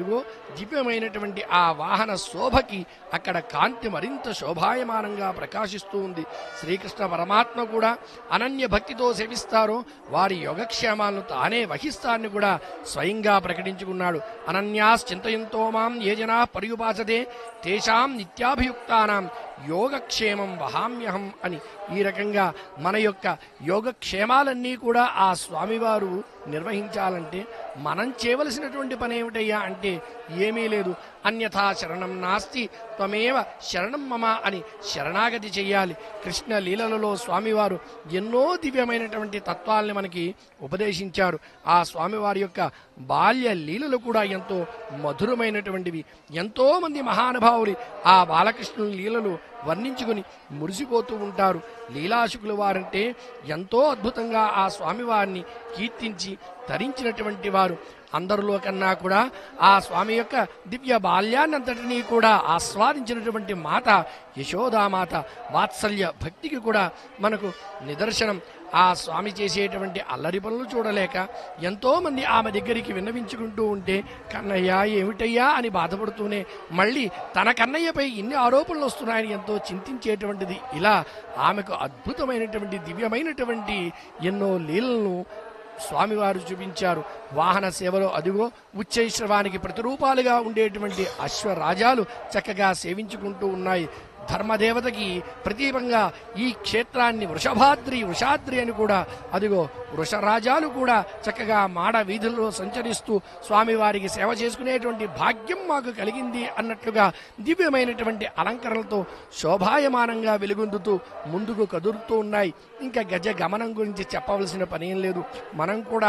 అడుగో దివ్యమైనటువంటి ఆ వాహన శోభకి అక్కడ కాంతి మరింత శోభాయమానంగా ప్రకాశిస్తూ ఉంది శ్రీకృష్ణ పరమాత్మ కూడా అనన్య భక్తితో సేవిస్తారో వారి యోగక్షేమాలను తానే వహిస్తాన్ని కూడా స్వయంగా ప్రకటించుకున్నాడు అనన్యాస్ చింతయంతో మాం ఏ జనా పర్యుపాసతే తేషాం నిత్యాభియుక్తానాం యోగక్షేమం వహామ్యహం అని ఈ రకంగా మన యొక్క యోగక్షేమాలన్నీ కూడా ఆ స్వామివారు నిర్వహించాలంటే మనం చేయవలసినటువంటి పని ఏమిటయ్యా అంటే ఏమీ లేదు అన్యథా శరణం నాస్తి త్వమేవ శరణం మమ అని శరణాగతి చెయ్యాలి కృష్ణ లీలలలో స్వామివారు ఎన్నో దివ్యమైనటువంటి తత్వాల్ని మనకి ఉపదేశించారు ఆ స్వామివారి యొక్క బాల్య లీలలు కూడా ఎంతో మధురమైనటువంటివి ఎంతో మంది మహానుభావులు ఆ బాలకృష్ణుని లీలలు వర్ణించుకుని మురిసిపోతూ ఉంటారు లీలాశుకుల వారంటే ఎంతో అద్భుతంగా ఆ స్వామివారిని కీర్తించి ధరించినటువంటి వారు అందరిలో కన్నా కూడా ఆ స్వామి యొక్క దివ్య బాల్యాన్నంతటినీ కూడా ఆస్వాదించినటువంటి మాత యశోదామాత వాత్సల్య భక్తికి కూడా మనకు నిదర్శనం ఆ స్వామి చేసేటువంటి అల్లరి పనులు చూడలేక ఎంతో మంది ఆమె దగ్గరికి విన్నవించుకుంటూ ఉంటే కన్నయ్య ఏమిటయ్యా అని బాధపడుతూనే మళ్ళీ తన కన్నయ్యపై ఇన్ని ఆరోపణలు వస్తున్నాయని ఎంతో చింతించేటువంటిది ఇలా ఆమెకు అద్భుతమైనటువంటి దివ్యమైనటువంటి ఎన్నో లీలలను స్వామివారు చూపించారు వాహన సేవలో అదిగో ఉచ్చైశ్రవానికి ప్రతిరూపాలుగా ఉండేటువంటి అశ్వరాజాలు చక్కగా సేవించుకుంటూ ఉన్నాయి ధర్మదేవతకి ప్రతీపంగా ఈ క్షేత్రాన్ని వృషభాద్రి వృషాద్రి అని కూడా అదిగో వృషరాజాలు కూడా చక్కగా మాడ వీధుల్లో సంచరిస్తూ స్వామివారికి సేవ చేసుకునేటువంటి భాగ్యం మాకు కలిగింది అన్నట్లుగా దివ్యమైనటువంటి అలంకరణలతో శోభాయమానంగా వెలుగొందుతూ ముందుకు కదులుతూ ఉన్నాయి ఇంకా గజ గమనం గురించి చెప్పవలసిన పనేం లేదు మనం కూడా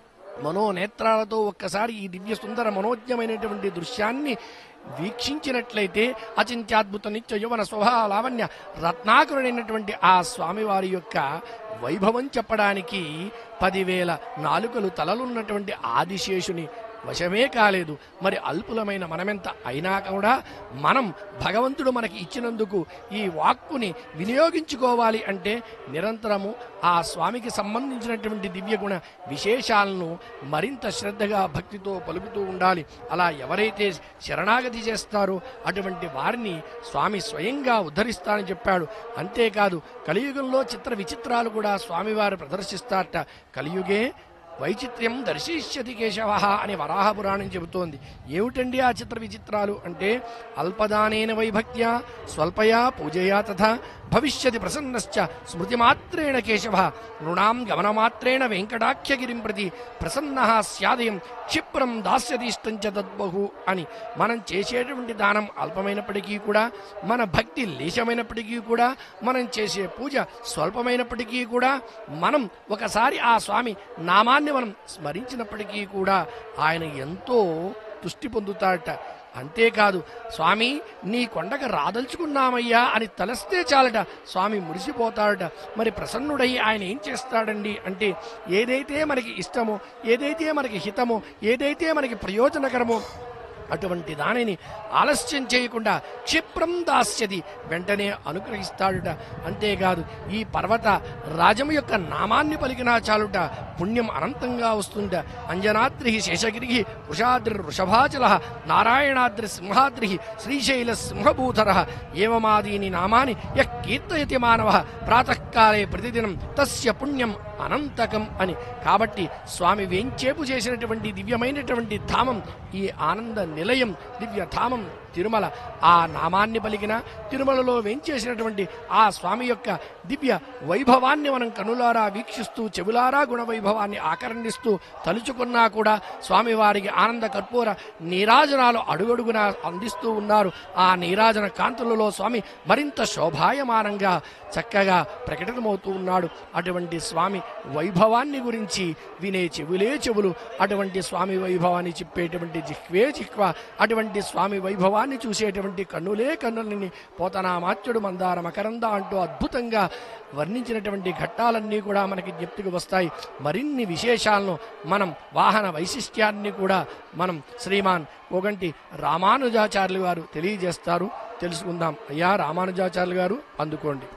మనోనేత్రాలతో ఒక్కసారి ఈ దివ్య సుందర మనోజ్ఞమైనటువంటి దృశ్యాన్ని వీక్షించినట్లయితే అచింత్యాద్భుత నిత్య యువన స్వభావ లావణ్య రత్నాకరుడైనటువంటి ఆ స్వామివారి యొక్క వైభవం చెప్పడానికి పదివేల నాలుకలు తలలున్నటువంటి ఆదిశేషుని వశమే కాలేదు మరి అల్పులమైన మనమెంత అయినా కూడా మనం భగవంతుడు మనకి ఇచ్చినందుకు ఈ వాక్కుని వినియోగించుకోవాలి అంటే నిరంతరము ఆ స్వామికి సంబంధించినటువంటి దివ్య గుణ విశేషాలను మరింత శ్రద్ధగా భక్తితో పలుకుతూ ఉండాలి అలా ఎవరైతే శరణాగతి చేస్తారో అటువంటి వారిని స్వామి స్వయంగా ఉద్ధరిస్తానని చెప్పాడు అంతేకాదు కలియుగంలో చిత్ర విచిత్రాలు కూడా స్వామివారు ప్రదర్శిస్తారట కలియుగే వైచిత్ర్యం దర్శిష్యతి కేశవ అని వరాహ పురాణం చెబుతోంది ఏమిటండి ఆ చిత్ర విచిత్రాలు అంటే అల్పదానేన వైభక్త్యా స్వల్పయా పూజయా తథా భవిష్యతి ప్రసన్నశ్చ స్మృతిమాత్రేణ కేశవ నృణాం గమనమాత్రేణ వెంకటాఖ్యగిరిం ప్రతి ప్రసన్న స్యాదయం క్షిప్రం దాస్యతీష్టం చ తద్బహు అని మనం చేసేటువంటి దానం అల్పమైనప్పటికీ కూడా మన భక్తి లేశమైనప్పటికీ కూడా మనం చేసే పూజ స్వల్పమైనప్పటికీ కూడా మనం ఒకసారి ఆ స్వామి నామాన్ని మనం స్మరించినప్పటికీ కూడా ఆయన ఎంతో తుష్టి పొందుతాడట అంతేకాదు స్వామి నీ కొండకు రాదలుచుకున్నామయ్యా అని తలస్తే చాలట స్వామి మురిసిపోతాడట మరి ప్రసన్నుడై ఆయన ఏం చేస్తాడండి అంటే ఏదైతే మనకి ఇష్టమో ఏదైతే మనకి హితమో ఏదైతే మనకి ప్రయోజనకరమో అటువంటి దానిని ఆలస్యం చేయకుండా క్షిప్రం దాస్యది వెంటనే అనుగ్రహిస్తాడుట అంతేకాదు ఈ పర్వత రాజము యొక్క నామాన్ని పలికినా చాలుట పుణ్యం అనంతంగా వస్తుంట అంజనాద్రి శేషగిరి వృషాద్రి వృషభాచల నారాయణాద్రి సింహాద్రి శ్రీశైల సింహభూధర ఏవమాదీని నామాని యః కీర్తయతి మానవ ప్రాతకాలే ప్రతిదినం తస్య పుణ్యం అనంతకం అని కాబట్టి స్వామి వేంచేపు చేసినటువంటి దివ్యమైనటువంటి ధామం ఈ ఆనంద నిలయం దివ్య ధామం తిరుమల ఆ నామాన్ని పలికిన తిరుమలలో వేంచేసినటువంటి ఆ స్వామి యొక్క దివ్య వైభవాన్ని మనం కనులారా వీక్షిస్తూ చెవులారా గుణ వైభవాన్ని ఆకర్ణిస్తూ తలుచుకున్నా కూడా స్వామివారికి ఆనంద కర్పూర నీరాజనాలు అడుగడుగునా అందిస్తూ ఉన్నారు ఆ నీరాజన కాంతులలో స్వామి మరింత శోభాయమానంగా చక్కగా ప్రకటనమవుతూ ఉన్నాడు అటువంటి స్వామి వైభవాన్ని గురించి వినే చెవులే చెవులు అటువంటి స్వామి వైభవాన్ని చెప్పేటువంటి జిహ్వే జిహ్వ అటువంటి స్వామి వైభవాన్ని చూసేటువంటి కన్నులే కన్నులని పోతనామాత్యుడు మందార మకరంద అంటూ అద్భుతంగా వర్ణించినటువంటి ఘట్టాలన్నీ కూడా మనకి జ్ఞప్తికి వస్తాయి మరిన్ని విశేషాలను మనం వాహన వైశిష్ట్యాన్ని కూడా మనం శ్రీమాన్ పోగంటి రామానుజాచార్యులు గారు తెలియజేస్తారు తెలుసుకుందాం అయ్యా రామానుజాచార్యులు గారు అందుకోండి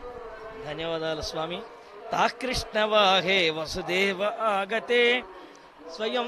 ధన్యవాదాలు స్వామి తాకృష్ణవాహే వసుదేవ ఆగతే స్వయం